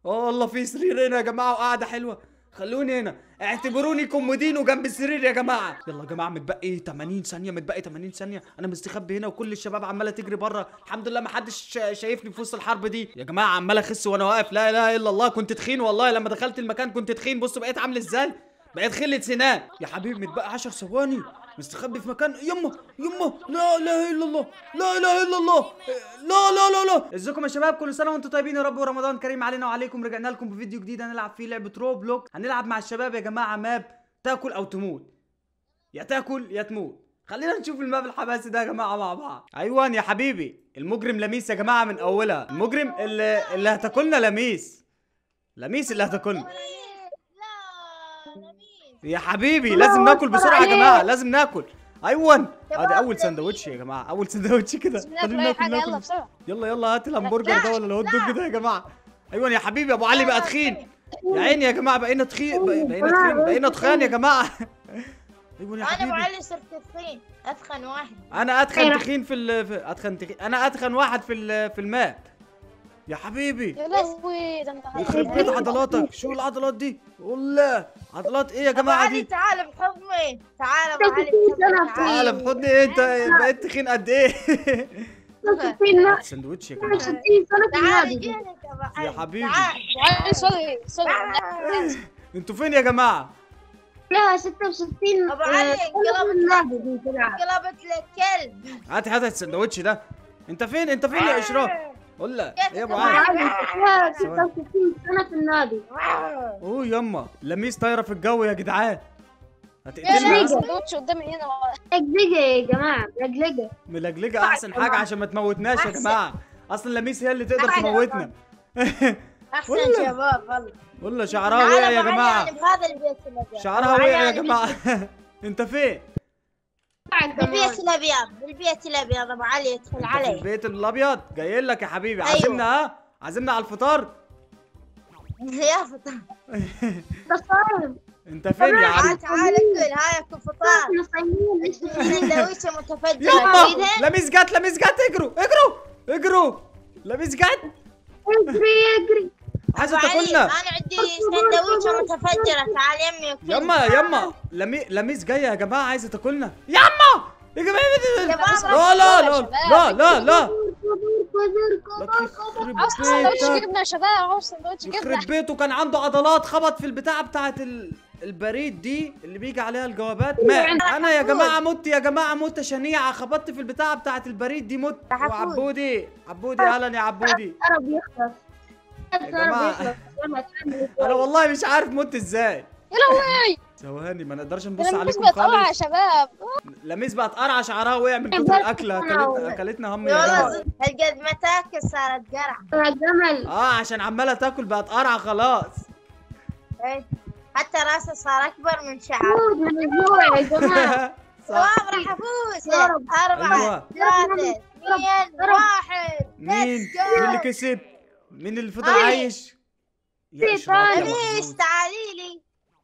والله في سرير هنا يا جماعه وقعده حلوه خلوني هنا اعتبروني كومودينو جنب السرير يا جماعه يلا يا جماعه متبقي 80 ثانيه متبقي 80 ثانيه انا مستخبي هنا وكل الشباب عماله تجري بره الحمد لله ما حدش شا- شايفني في وسط الحرب دي يا جماعه عمال اخس وانا واقف لا اله الا الله كنت تخين والله لما دخلت المكان كنت تخين بصوا بقيت عامل ازاي بقيت خلة سنان يا حبيبي متبقى 10 ثواني مستخبي في مكان يما يما لا اله الا الله لا اله الا الله لا لا لا لا ازيكم يا شباب كل سنه وانتم طيبين يا رب ورمضان كريم علينا وعليكم رجعنا لكم بفيديو جديد هنلعب فيه لعبه روبلوك هنلعب مع الشباب يا جماعه ماب تاكل او تموت يا تاكل يا تموت خلينا نشوف الماب الحماسي ده يا جماعه مع بعض ايوه يا حبيبي المجرم لميس يا جماعه من اولها المجرم اللي اللي هتاكلنا لميس لميس اللي هتاكلنا لا نبيل يا حبيبي لازم ناكل بسرعه يا جماعه لازم ناكل ايوه ادي اول سندوتش يا جماعه اول سندوتش كده بسم الله خلينا كل ناكل حاجه يلا ناكل بسرعه يلا يلا هات الهمبرجر ده ولا الهوت دوج ده يا جماعه ايوه يا حبيبي ابو علي بقى تخين يا عيني يا جماعه بقينا تخين بقينا تخين بقينا تخان يا جماعه ايوه يا انا ابو حبيبي علي صرت تخين اثخن واحد انا اتخن تخين في, ال... في اتخن تخين انا اتخن واحد في ال... في الماب يا حبيبي يا لهوي ده انت يخرب بيت عضلاتك شو العضلات دي والله عضلات ايه يا ابو جماعه علي دي تعال بحضني تعال ابو علي سنة بحضني تعالى تعال في حضني إيه انت بقيت تخين قد ايه فينا سندوتش يا جماعه 60 سنة في تعال النادي جينك ابو علي يا حبيبي. تعال سوري سوري انتوا فين يا جماعه لها 66 أبو علي، آه، سنة انقلبت. في النادي دي تلعب قلبت لك كلب هات هات السندوتش ده انت فين انت فين يا اشراف قول لها ايه يا ابو علي علي لها 66 سنة في النادي اوه يما لميس طايره في الجو يا جدعان يا هتقتلنا سندوتش قدامي هنا لقلقة يا جماعة لقلقة ملجلجه احسن حاجه عشان ما تموتناش يا أحسن. جماعه اصلا لميس هي اللي تقدر أحسن. تموتنا احسن والله. شباب والله والله شعرها وقع تعال يا أبو علي، جماعه أنا بهذا البيت الابيض شعرها أبو وقع علي، يا أنا جماعه انت فين بالبيت الابيض بالبيت الابيض ابو علي يدخل انت في علي البيت الابيض جاي لك يا حبيبي أيوة. عازمنا ها عازمنا على الفطار يا فطار تصارم انت فين يا عم تعال تعال اكل هاي اكل فطار احنا صايمين سندويشه متفجره يما تريدها؟ لميس جت لميس جت اجروا اجروا اجروا لميس جت اجري اجري عايزه أبو علي، تاكلنا انا عندي سندويشه متفجره تعال يمي وكل. يما يما لمي لميس جايه يا جماعه عايزه تاكلنا يما يا جماعه يا بابا، لا لا لا لا لا لا كبر كبر لك كبر يخرب عاوز سندوتش بيتك جبنه يا شباب عاوز سندوتش جبنه يخرب بيته كان عنده عضلات خبط في البتاعه بتاعت ال... البريد دي اللي بيجي عليها الجوابات مات انا يا جماعه مت يا جماعه مت شنيعه خبطت في البتاعه بتاعت البريد دي مت يا حفوظ. وعبودي عبودي اهلا يا عبودي قرب يخلص جماعة. انا والله مش عارف مت ازاي يا لهوي ثواني ما نقدرش ده نبص انا عليكم بقت قرعه يا خالص شباب لميس بقت قرعه شعرها وقع من كتر الاكل اكلت اكلتنا هم يا جماعه والله هالقد ما تاكل صارت قرع يا جمل اه عشان عماله تاكل بقت قرعه خلاص إيه. حتى راسه صار اكبر من شعره موت من الجوع يا جماعة صح شباب راح افوز يا رب. أربعة أيوة. ثلاثة اثنين واحد مين Let's go. مين اللي كسب مين اللي فضل أنا. عايش يا في إشراف يا ثاني. ليش محمود. تعالي لي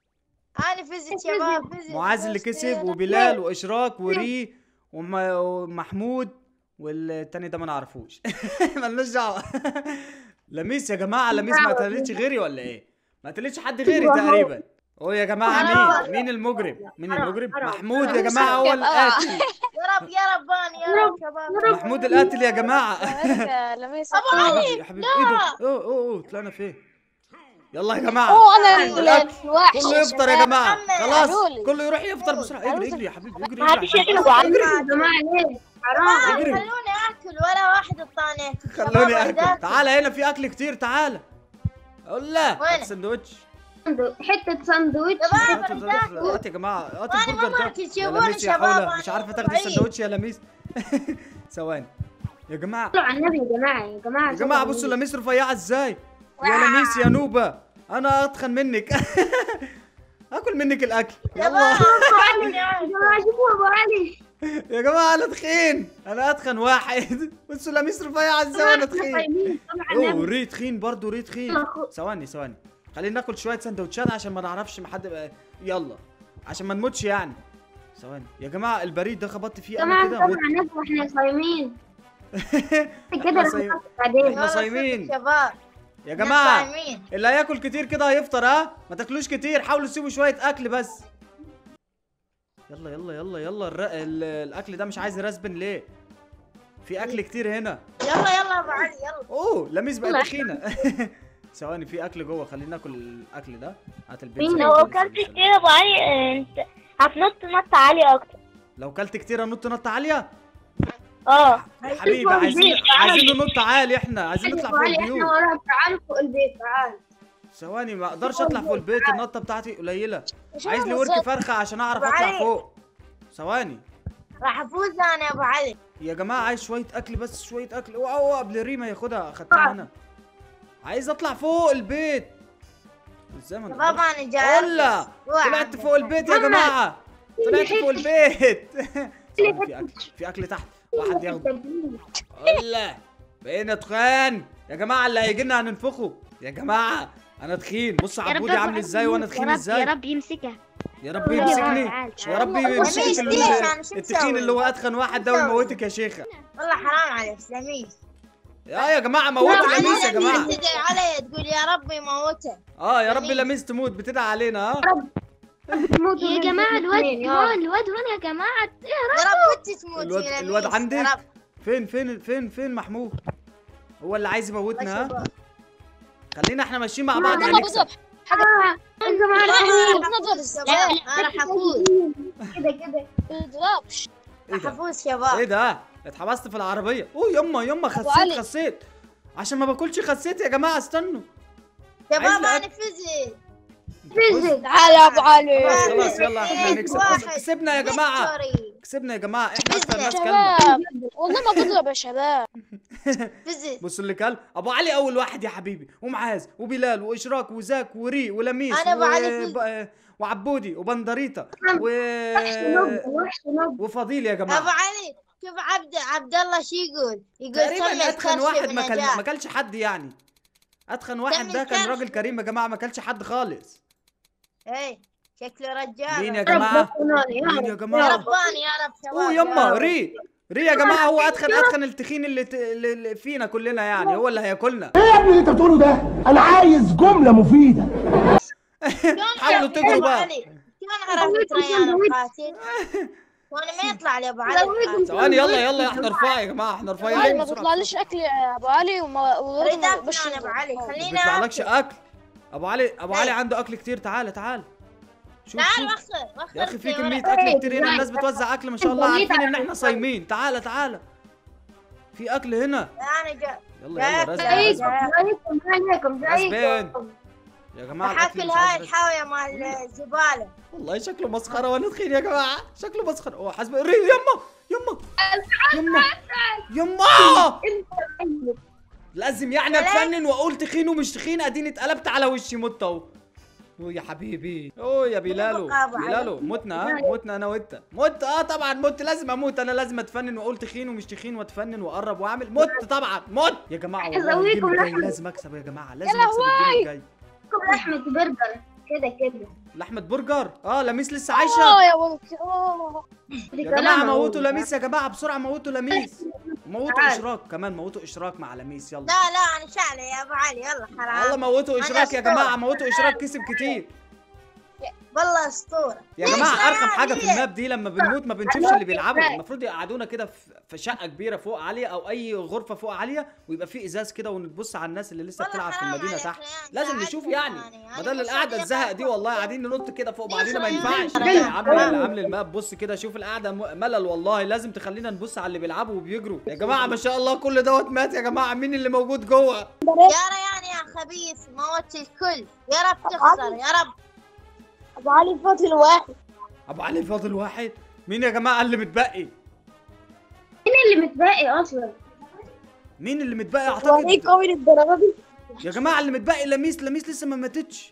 انا فزت شباب فزت معاذ اللي كسب وبلال واشراك وري وم- ومحمود والتاني ده ما نعرفوش مالناش دعوه لميس يا جماعه لميس ما قتلتش غيري ولا ايه ما قتلتش حد غيري تقريبا هو يا جماعه مين مين المجرم مين المجرم محمود يا جماعه هو القاتل يا رب يا ربان يا رب شباب محمود القاتل يا جماعه يا لميس أبو يا علي حبيبي- يا حبيبي ايه ده اوه اوه اوه طلعنا فين يلا يا جماعه اوه انا ال- الأكل. الوحش كله يفطر يا جماعه محمد. خلاص قالولي. كله يروح يفطر بسرعه اجري قالولي. اجري يا حبيبي اجري هذه اجري شيء عشان- حلو عليك يا جماعة ليه حرام اجري. خلوني اكل ولا واحد الطانيت خلوني اكل تعالى هنا في اكل كتير تعالى اقول لا وين؟ هات سندوتش سندو- حتة ساندويتش شباب هات أنا هات- بتاكل. هات يا جماعه هات وأنا البرجر ما ده مركز، يا يجيبوني لميس يا شباب، حولة أنا مش عارفه تاخدي ضعيف. السندوتش يا لميس ثواني يا جماعه صلوا على النبي يا جماعة يا جماعة يا جماعه بصوا لميس رفيعه ازاي يا لميس يا نوبه انا اتخن منك اكل منك الاكل يلا شباب يا جماعة شوفوا أبو علي يا جماعه انا تخين انا اتخن واحد بصوا لميس رفيعه ازاي وانا تخين طيبين صلوا على اوه النبي ري تخين برضه ري تخين يلا خو- ثواني ثواني خلينا ناكل شويه سندوتشات عشان ما نعرفش ما حد بقى يلا عشان ما نموتش يعني ثواني يا جماعه البريد ده خبطت فيه يا انا جماعة كده صلوا مت على النبي واحنا صايمين كده إحنا رح صايم- نخاف بعدين إحنا صايمين. شباب يا جماعه صايمين. اللي هياكل كتير كده هيفطر ها ما تاكلوش كتير حاولوا تسيبوا شويه اكل بس يلا يلا يلا يلا الر... ال... الاكل ده مش عايز يرسبن ليه في اكل كتير هنا يلا يلا ابو علي يلا اوه لميس بقت يلا. تخينه ثواني في اكل جوه خلينا ناكل الاكل ده هات البيتزا مين لو بيتزا، اكلت بيتزا. كتير يا ابو علي انت هتنط نط عالي اكتر لو كلت كتير انط نط عاليه اه يا حبيبي عايزين عايزين ننط عالي احنا عايزين نطلع فوق تعالي احنا البيوت وراك تعال فوق البيت تعال ثواني ما اقدرش اطلع فوق البيت النطه بتاعتي قليله مش عايز أنا لي ورك بالظبط. فرخه عشان اعرف أبو اطلع علي. فوق ثواني راح افوز انا يا ابو علي يا جماعه عايز شويه اكل بس شويه اكل اوعى اوعى قبل ريما ياخدها خدتها انا عايز اطلع فوق البيت ازاي ما بابا نقدرش؟ انا جاي ولا وعد. طلعت فوق البيت يا جماعه طلعت فوق البيت ثواني، في اكل في اكل تحت واحد ياخده ولا بقينا تخان يا جماعه اللي هيجي لنا هننفخه يا جماعه انا تخين بص عبودي عامل ازاي وانا تخين ازاي يا رب يمسكها يا رب يمسكني يا رب يمسك لميس ال- ليش؟ أنا شو التخين مسوي؟ اللي هو اتخن واحد ده مسوي؟ ويموتك يا شيخه والله حرام عليك لميس يا يا جماعه موتوا علي لميس يا لميس جماعه تدعي علي تقول يا رب يموته اه يا رب لميس. لميس تموت بتدعي علينا ها يا جماعة الواد هون الواد هون يا جماعة يا رب انت تموت الواد- يا الواد لميس، عندك؟ يا رب. فين فين فين فين محمود هو اللي عايز يموتنا ها بس خلينا احنا ماشيين مع بعض يلا هنكسب بضرب انت معنا والله نضرب. راح أفوز شباب. انا راح افوز كده كده بضربش ايه راح ده افوز شباب ايه ده اتحبست في العربيه اوه يما يما خسيت علي. خسيت عشان ما باكلش خسيت يا جماعه استنوا عايز شباب لأ- انا فزت فيزيك تعال يا ابو علي خلاص خلاص يلا احنا اثنين، هنكسب واحد. كسبنا يا جماعه Victory. كسبنا يا جماعه احنا اكتر ناس كلنا شباب والله ما بضرب يا شباب فزت بص اللي كل ابو علي اول واحد يا حبيبي ومعاذ وبلال واشراك وزاك وري ولميس أنا أبو علي فزت. ب... وعبودي وبندريتا و... وحش نوب وحش نوب وفضيل يا ابو جماعه علي شوف عبد عبد الله شو يقول يقول سمي تقريبا اتخن الكرش واحد ما كان بنجاح. ما كلش حد يعني اتخن واحد سمي ده كان الكرش. راجل كريم يا جماعه ما كلش حد خالص ايه شكله رجال مين يا رب جماعه ربنا يا مين رب يا يا جماعه رباني يا رب شباب اوه يا يما رب. ري ري يا جماعه هو اتخن اتخن التخين اللي, ت... اللي اللي فينا كلنا يعني هو اللي هياكلنا ايه يا ابني اللي انت بتقوله ده؟ انا عايز جمله مفيده شلون حاولوا عرفت تقروا أبو بقى. علي؟ شلون عرفت ريان القاتل؟ وانا ما يطلع لي ابو علي القاتل. ثواني يلا يلا احنا رفاع يا جماعه احنا علي رفيعين ما بسرعة. بيطلعليش اكل يا ابو علي وما وغير ما ردك بش انا ابو علي ما خلينا بيطلعلكش أكل. اكل ابو علي ابو علي إيه. عنده اكل كتير تعالى تعالى شوف تعال شوف وخر وخر يا اخي في في كميه ورق. اكل كتير هنا الناس بتوزع اكل ما شاء الله عارفين ان احنا صايمين تعالى تعالى في اكل هنا انا جا يلا يلا رزق جايكم رزق زيكم زيكم غسبان. زيكم يا جماعه الاكل حاكل مش هاي عايز رزق. الحاويه مال الزباله والله شكله مسخره وانا تخين يا جماعه شكله مسخره هو حسب ري يما يما يما يما لازم يعني اتفنن واقول تخين ومش تخين اديني اتقلبت على وشي مت اهو اوه يا حبيبي اوه يا بلالو بقى أبو علي. بلالو متنا ها متنا انا وانت مت اه طبعا مت لازم اموت انا لازم اتفنن واقول تخين ومش تخين واتفنن واقرب واعمل مت طبعا مت يا جماعه والله الجيم أزويكم الجاي لحمة. لازم اكسب يا جماعه لازم اكسب الجيم الجاي لحمة برجر كده كده لحمه برجر اه لميس لسه عايشه اه يا ولد اه يا جماعه موتوا لميس يا جماعه بسرعه موتوا لميس موتوا تعال. اشراك كمان موتوا اشراك مع لميس يلا لا لا انا شعله يا ابو علي يلا يلا حرام موتوا أنا اشراك يا أسطورة. جماعه موتوا اشراك كسب كتير والله اسطوره يا ليش جماعه يا ارخم حاجه في عادية؟ الماب دي لما بنموت ما بنشوفش اللي بيلعبوا المفروض يقعدونا كده في- في شقه كبيره فوق عاليه او اي غرفه فوق عاليه ويبقى في ازاز كده ونبص على الناس اللي لسه والله بتلعب في حرام المدينه عليك تحت يا عيال، لازم ساعدني نشوف يعني يعني. أنا بدل مش القعده راضية الزهق دي أفهم. والله قاعدين ننط كده فوق ليش بعضينا ما راضية ينفعش أفهم؟ لا يا عم حرام. اللي عامل الماب بص كده شوف القعده م- ملل والله لازم تخلينا نبص على اللي بيلعبوا وبيجروا يا جماعه ما شاء الله كل دوت مات يا جماعه مين اللي موجود جوه يا ريان يا خبيث موت الكل يا رب تخسر يا رب ابو علي فاضل واحد ابو علي فاضل واحد مين يا جماعه اللي متبقي مين اللي متبقي اصلا مين اللي متبقي هو اعتقد ايه قوي للدرجه دي يا جماعه اللي متبقي لميس لميس لسه ما ماتتش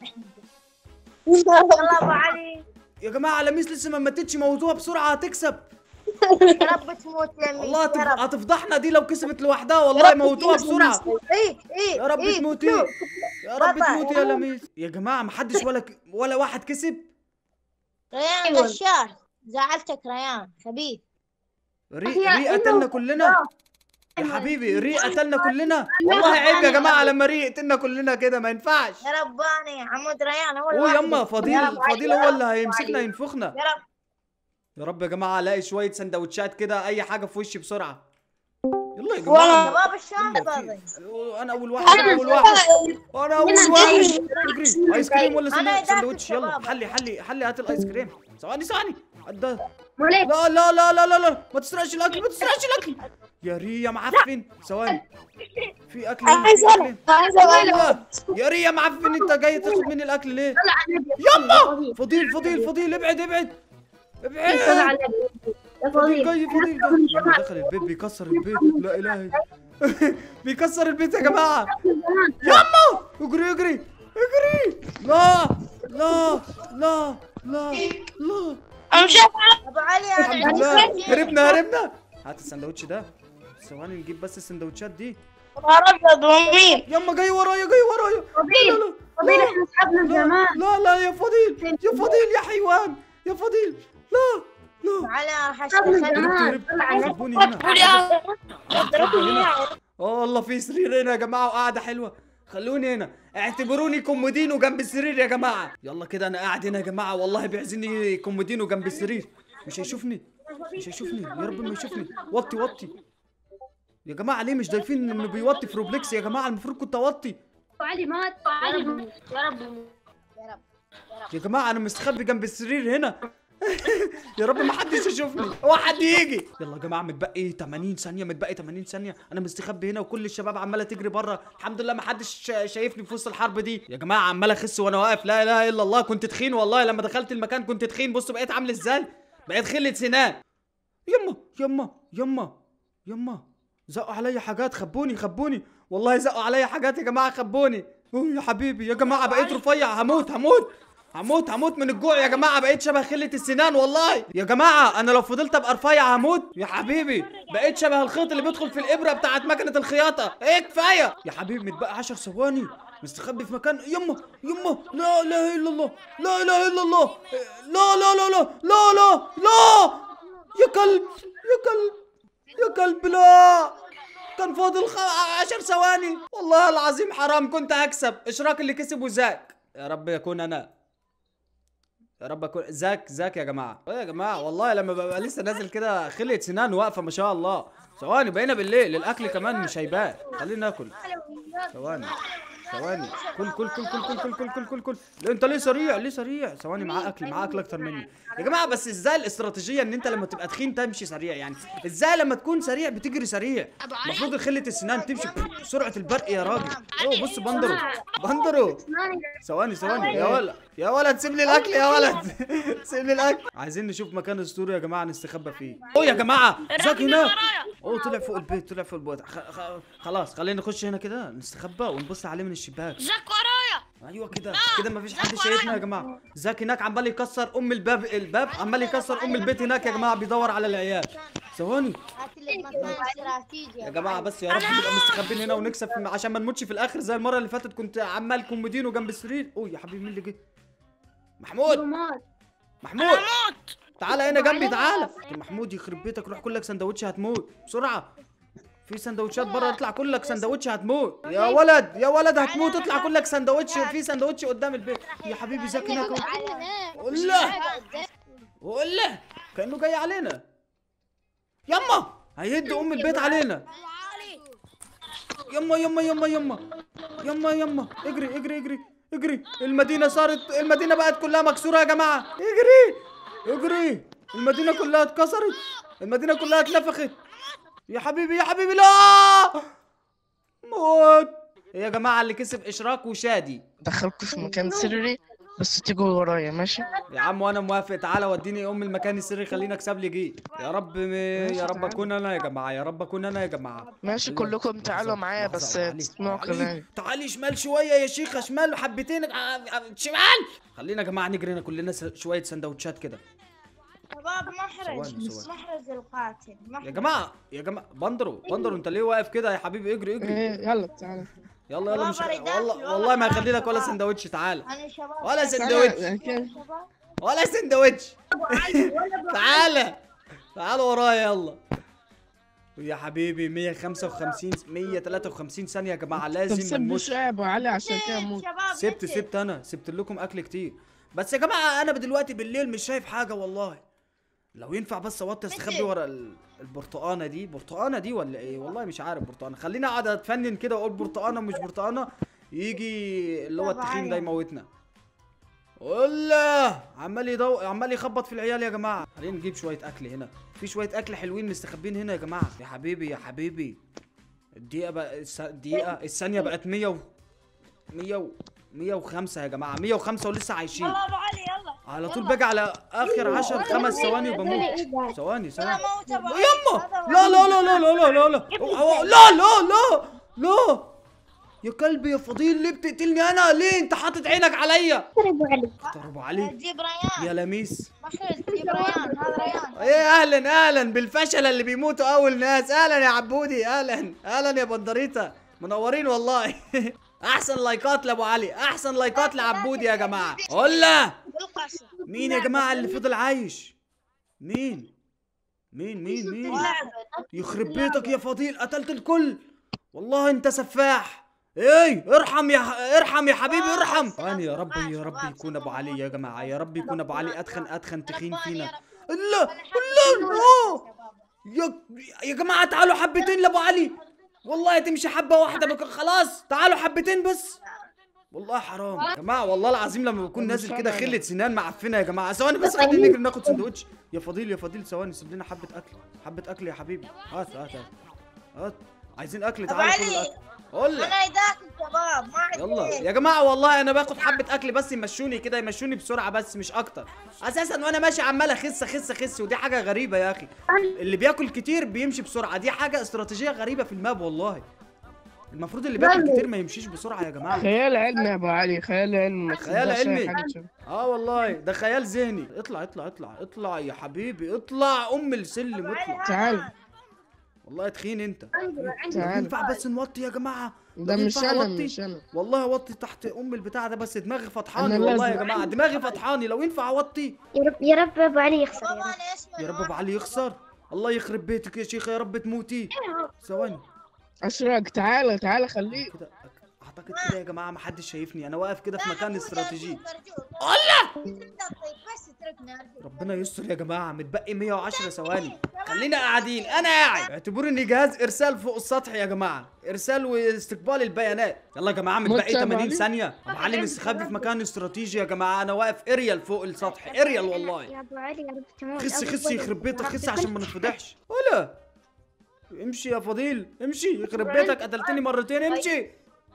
يلا ابو علي يا جماعه لميس لسه ما ماتتش موتوها بسرعه هتكسب يا رب تموت لميس والله هتف- يا رب هتفضحنا دي لو كسبت لوحدها والله موتوها بسرعه ايه ايه يا رب إيه، تموتي شوف. يا رب بابا. تموتي يا لميس يا جماعه محدش ولا ك... ولا واحد كسب ريان أيوة. غشاش زعلتك ريان خبيث ري يا ري إنه- قتلنا كلنا يا حبيبي ريق قتلنا كلنا والله عيب يا جماعه لما ريق قتلنا كلنا كده ما ينفعش يا رباني عمود ريان هو هو الواحد. يما يا فضيل رب فضيل هو اللي هيمسكنا ينفخنا يا رب يا رب يا جماعه الاقي شويه سندوتشات كده اي حاجه في وشي بسرعه يلا يا جماعه شباب الشنطة دي انا اول واحد انا اول واحد انا اول واحد اجري ايس كريم ولا أنا سندوتش داخل سندوتش يلا شباب. حلي حلي حلي هات الايس كريم ثواني ثواني عدى وليه لا لا لا لا لا لا ما تسرقش الاكل ما تسرقش الاكل يا ري يا معفن ثواني في اكل هنا، في أكل هنا. أيوة. يا ري يا معفن انت جاي تاخد مني الاكل ليه يما فضيل فضيل فضيل ابعد ابعد طلع ابعد على يا فضيل فضيل جاي فضيل جاي يلا دخل البيت بيكسر البيت لا اله الا بيكسر البيت يا جماعه يما اجري اجري اجري لا لا لا لا لا ابو علي الحمد انا لله هربنا هربنا هات السندوتش ده ثواني نجيب بس السندوتشات دي يما جاي ورايا جاي ورايا لا فضيل لا فضيل احنا اصحابنا لا زمان لا لا يا فضيل يا فضيل يا حيوان يا فضيل لا لا علي راح اصحابنا اشتغل زمان هربت طلع على سيبوني هنا اه والله في سرير هنا يا جماعه وقعده حلوه خلوني هنا اعتبروني كومودينو جنب السرير يا جماعه يلا كده انا قاعد هنا يا جماعه والله بيعزني كومودينو جنب السرير مش هيشوفني مش هيشوفني يا رب ما يشوفني وطي وطي يا جماعه ليه مش ضايفين انه بيوطي في روبلكس يا جماعه المفروض كنت اوطي علي مات علي مات يا رب يا جماعه انا مستخبي جنب السرير هنا يا رب ما حدش يشوفني هو حد يجي يلا يا جماعه متبقي 80 ثانيه متبقي 80 ثانيه انا مستخبي هنا وكل الشباب عماله تجري بره الحمد لله ما حدش شا- شايفني في وسط الحرب دي يا جماعه عمال اخس وانا واقف لا اله الا الله كنت تخين والله لما دخلت المكان كنت تخين بصوا بقيت عامل ازاي بقيت خله سنان يما يما يما يما زقوا عليا حاجات خبوني خبوني والله زقوا عليا حاجات يا جماعه خبوني اوه يا حبيبي يا جماعه بقيت رفيع هموت هموت هموت هموت من الجوع يا جماعه بقيت شبه خله السنان والله يا جماعه انا لو فضلت ابقى رفيع هموت يا حبيبي بقيت شبه الخيط اللي بيدخل في الابره بتاعت مكنه الخياطه ايه كفايه يا حبيبي متبقى 10 ثواني مستخبي في مكان يما يما لا اله الا الله لا اله الا الله لا لا لا لا لا لا لا يا كلب يا كلب يا كلب لا كان فاضل خ... عشر ثواني والله العظيم حرام كنت هكسب اشراك اللي كسبه زاك يا رب يكون انا يا رب اكون زاك زاك يا جماعه ايه يا جماعه والله لما ببقى لسه نازل كده خلقة سنان واقفه ما شاء الله ثواني بقينا بالليل الاكل كمان مش هيبان خلينا ناكل ثواني ثواني كل كل كل كل كل كل كل كل كل كل لا انت ليه سريع ليه سريع ثواني معاه اكل معاه اكل اكتر مني يا جماعه بس ازاي الاستراتيجيه ان انت لما تبقى تخين تمشي سريع يعني ازاي لما تكون سريع بتجري سريع المفروض خله السنان تمشي بسرعه البرق يا راجل اوه بص بندرو بندرو ثواني ثواني يا ولد يا ولد سيب لي الاكل يا ولد سيب لي الاكل عايزين نشوف مكان اسطوري يا جماعه نستخبى فيه اوه يا جماعه زاك هناك اوه طلع فوق البيت طلع فوق البيت خ... خ... خلاص خلينا نخش هنا كده نستخبى ونبص عليه من الشباك زك ورايا ايوه كده كده مفيش حد شايفنا يا جماعه زاك هناك عمال يكسر ام الباب الباب عمال يكسر ام البيت هناك يا جماعه بيدور على العيال ثواني هات لي مكان استراتيجي يا جماعه بس يا رب نبقى مستخبين هنا ونكسب في- عشان ما نموتش في الاخر زي المره اللي فاتت كنت عمال كومودينو جنب السرير اوه يا حبيبي مين اللي جه محمود مات محمود تعالى هنا جنبي تعالى يا محمود يخرب بيتك روح كلك سندوتش هتموت بسرعه في سندوتشات بره اطلع كلك سندوتش هتموت يا ولد يا ولد هتموت اطلع كلك سندوتش في سندوتش قدام البيت يا حبيبي زاك هناك أهو. ولا ولا كانه جاي علينا يما هيهد ام البيت علينا يما يما يما يما يما يما اجري اجري اجري اجري المدينة صارت المدينة بقت كلها مكسورة يا جماعة اجري اجري المدينة كلها اتكسرت المدينة كلها اتنفخت يا حبيبي يا حبيبي لا موت يا جماعة اللي كسب اشراك وشادي دخلكوا في مكان سري بس تيجوا ورايا ماشي يا عم وانا موافق تعالى وديني ام المكان السري خليني اكسب لي جي يا رب م... يا رب اكون انا يا جماعة يا رب اكون انا يا جماعة ماشي كلكم تعالوا معايا لحظة، بس تعالي، تسمعوا تعالي، كلامي تعالي شمال شويه يا شيخه شمال حبتين آه، آه، شمال خلينا يا جماعه نجري هنا كلنا س- شويه سندوتشات كده شباب محرز ثواني، ثواني. محرز القاتل يا محرز جماعه يا جماعه بندرو بندرو انت ليه واقف كده يا حبيبي اجري اجري إيه، يلا تعالى يلا يلا مش بابا ريدات، والله والله والله ما تعالى هخلي لك ولا بابا. سندوتش تعالى انا شباب ولا تعالى. سندوتش كده. شباب ولا سندوتش تعالى تعالى ورايا يلا يا حبيبي 155 153 ثانيه يا جماعه طب لازم سيب نموت شويه يا ابو علي عشان كده نسيت موت شباب سبت نسيت. سبت انا سبت لكم اكل كتير بس يا جماعه انا دلوقتي بالليل مش شايف حاجه والله لو ينفع بس اوطي استخبي ماشي. ورا ال- البرتقانه دي برتقانه دي ولا ايه والله مش عارف برتقانه خليني اقعد اتفنن كده واقول برتقانه مش برتقانه يجي اللي هو طب التخين ده عادي. يموتنا ولا عمال يضو عمال يخبط في العيال يا جماعه خلينا نجيب شويه اكل هنا في شويه اكل حلوين مستخبين هنا يا جماعه يا حبيبي يا حبيبي الدقيقه بقى الس- الدقيقه الثانيه بقت 100 و 100 و 105 يا جماعه 105 ولسه عايشين يلا ابو علي يلا على طول باجي على اخر 10 خمس ثواني وبموت ثواني يلا ثواني موت ابو علي يما هذا هو. لا لا لا لا لا لا لا لا لا لا لا لا يا كلبي يا فضيل ليه بتقتلني انا ليه انت حاطط عينك عليا ابو علي ضرب علي جيب ريان يا لميس مخلص جيب ريان هذا ريان ايه اهلا اهلا بالفشل اللي بيموتوا اول ناس اهلا يا عبودي اهلا اهلا يا بندريتا منورين والله احسن لايكات لابو علي احسن لايكات لعبودي يا جماعه هلا بالقصر مين يا جماعه اللي فضل عايش مين مين مين مين يخرب بيتك يا فضيل قتلت الكل والله انت سفاح ايه ارحم يا ارحم يا حبيبي ارحم ثاني يا رب يا رب يكون ابو علي يا جماعه يا رب يكون ابو علي اتخن اتخن تخين فينا لا لا لا يا يا جماعه تعالوا حبتين لابو علي والله تمشي حبه واحده بك خلاص تعالوا حبتين بس والله حرام يا جماعه والله العظيم لما بكون نازل كده خله سنان معفنه يا جماعه ثواني بس خلينا نجري ناخد سندوتش يا فضيل يا فضيل ثواني سيب لنا حبه اكل حبه اكل يا حبيبي هات هات هات هات عايزين اكل ابو تعالوا كل علي الاكل قول لي. انا يداك الشباب ما يلا عندي يا جماعه والله انا باخد حبه اكل بس يمشوني كده يمشوني بسرعه بس مش اكتر اساسا وانا ماشي عمال اخس اخس اخس ودي حاجه غريبه يا اخي اللي بياكل كتير بيمشي بسرعه دي حاجه استراتيجيه غريبه في الماب والله المفروض اللي بياكل كتير ما يمشيش بسرعه يا جماعه خيال علمي يا ابو علي خيال علمي ما خيال تصدقش أي علمي. حاجة تشوفها. اه والله ده خيال ذهني اطلع اطلع اطلع اطلع يا حبيبي اطلع ام السلم اطلع تعال والله تخين انت تعال ينفع بس نوطي يا جماعه ده لو مش ينفع انا أوطي؟ مش انا والله اوطي تحت ام البتاع ده بس دماغي فطحاني أنا والله يا لازم. جماعه دماغي فطحاني لو ينفع اوطي يا رب يا رب ابو علي يخسر بابا يا رب. انا اسمي يا رب ابو علي يخسر الله يخرب بيتك يا شيخه يا رب تموتي ثواني اشرق تعال تعال خليك كده أك- اعتقد كده يا جماعه ما حدش شايفني انا واقف كده في مكان استراتيجي الله بس اتركنا أرجوك. ربنا يستر يا جماعه متبقي 110 ثواني خلينا قاعدين انا قاعد اعتبروني جهاز ارسال فوق السطح يا جماعه ارسال واستقبال البيانات يلا يا جماعه متبقي متابع 80 علي؟ ثانيه ابو علي مستخبي في مكان استراتيجي يا جماعه انا واقف اريال فوق السطح اريال والله يا ابو علي يا رب تموت خس أبو خس علي. يخرب بيتك يا خس رب عشان ما نتفضحش ولا امشي يا فضيل امشي يخرب بيتك قتلتني مرتين امشي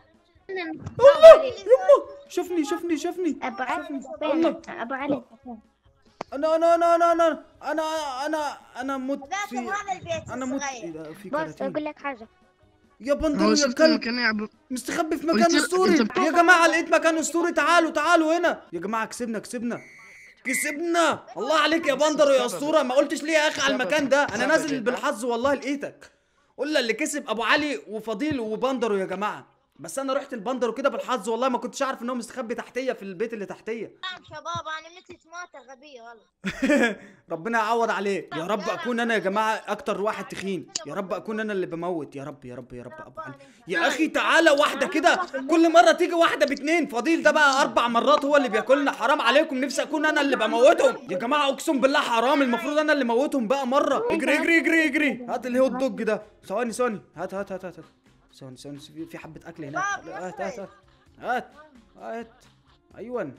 الله يما شوفني شوفني شوفني ابو علي الله. ابو علي انا انا انا انا انا انا انا انا مت ذاك في هذا البيت انا مت الصغير. إيه ده، في بص كراتين اقول لك حاجه يا بندر هو يا شفت كلب المكان يا ابو مستخبي في قلت مكان لك اسطوري أنت- يا جماعه لقيت مكان اسطوري تعالوا تعالوا هنا يا جماعه كسبنا كسبنا كسبنا الله عليك يا بندر يا اسطوره ما قلتش ليه يا اخي على المكان ده انا نازل بالحظ والله لقيتك قلنا اللي كسب ابو علي وفضيل وبندر يا جماعه بس انا رحت البندر وكده بالحظ والله ما كنتش عارف ان هو مستخبي تحتيه في البيت اللي تحتيه نعم شباب انا متت مات غبية والله ربنا يعوض عليك يا رب اكون انا يا جماعه اكتر واحد تخين يا رب اكون انا اللي بموت يا رب يا رب يا رب ابو علي يا اخي تعالى واحده كده كل مره تيجي واحده باتنين فضيل ده بقى اربع مرات هو اللي بياكلنا حرام عليكم نفسي اكون انا اللي بموتهم يا جماعه اقسم بالله حرام المفروض انا اللي موتهم بقى مره اجري اجري اجري اجري هات اللي هو الدوج ده ثواني ثواني هات هات هات هات هات. ثواني ثواني في- في حبه اكل هناك باب هات هات يخرج. هات هات هات ايوه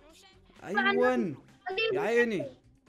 ايوه يا عيني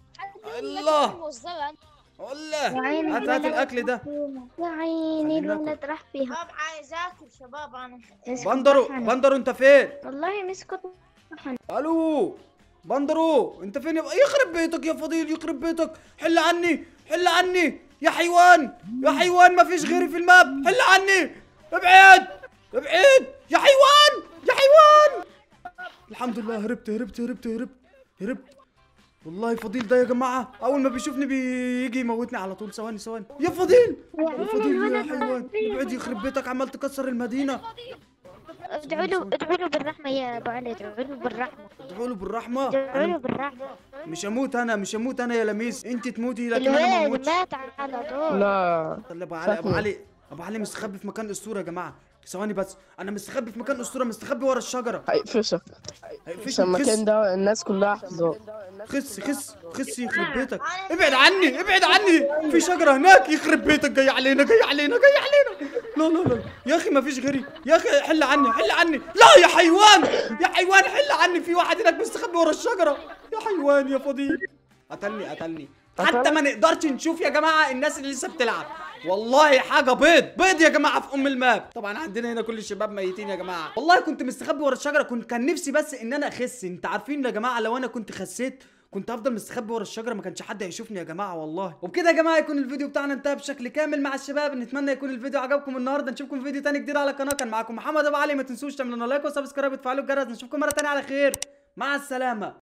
الله والله يا عيني هات هات الاكل ده يا عيني خلينا الولد راح فيها شباب عايز اكل شباب انا مسكت بندرو طحن. بندرو انت فين والله مسكت طحن. الو بندرو انت فين يا ب- يخرب بيتك يا فضيل يخرب بيتك حل عني حل عني يا حيوان يا حيوان ما فيش غيري في الماب حل عني ابعد ابعد يا حيوان يا حيوان الحمد لله هربت هربت هربت هربت هربت والله فضيل ده يا جماعة أول ما بيشوفني بيجي يموتني على طول ثواني ثواني يا فضيل يا فضيل يا حيوان ابعد يخرب بيتك عمال تكسر المدينة ادعوا له ادعوا له بالرحمة يا ابو علي ادعوا له بالرحمة ادعوا له بالرحمه ادعوا له أنا بالرحمة مش هموت انا مش هموت انا يا لميس انت تموتي لكن انا ما الواد اموتش مات على طول لا طلع ابو علي ابو فاهمة. علي ابو علي مستخبي في مكان اسطوره يا جماعه ثواني بس انا مستخبي في مكان اسطوره مستخبي ورا الشجره هيقفشك هيقفشني. عشان المكان خس ده الناس كلها حافظاه خس خس خس يخرب بيتك ابعد عني ابعد عني في شجره هناك يخرب بيتك جاي علينا جاي علينا جاي علينا لا لا لا يا اخي ما فيش غيري يا اخي حل عني حل عني لا يا حيوان يا حيوان حل عني في واحد هناك مستخبي ورا الشجره يا حيوان يا فضيل قتلني قتلني حتى ما نقدرش نشوف يا جماعه الناس اللي لسه بتلعب والله حاجه بيض بيض يا جماعه في ام الماب طبعا عندنا هنا كل الشباب ميتين يا جماعه والله كنت مستخبي ورا الشجره كنت كان نفسي بس ان انا اخس انت عارفين يا جماعه لو انا كنت خسيت كنت هفضل مستخبي ورا الشجره ما كانش حد هيشوفني يا جماعه والله وبكده يا جماعه يكون الفيديو بتاعنا انتهى بشكل كامل مع الشباب نتمنى يكون الفيديو عجبكم النهارده نشوفكم في فيديو تاني جديد على القناه كان معاكم محمد ابو علي ما تنسوش تعملوا لنا لايك وسبسكرايب وتفعلوا الجرس نشوفكم مره تانيه على خير مع السلامه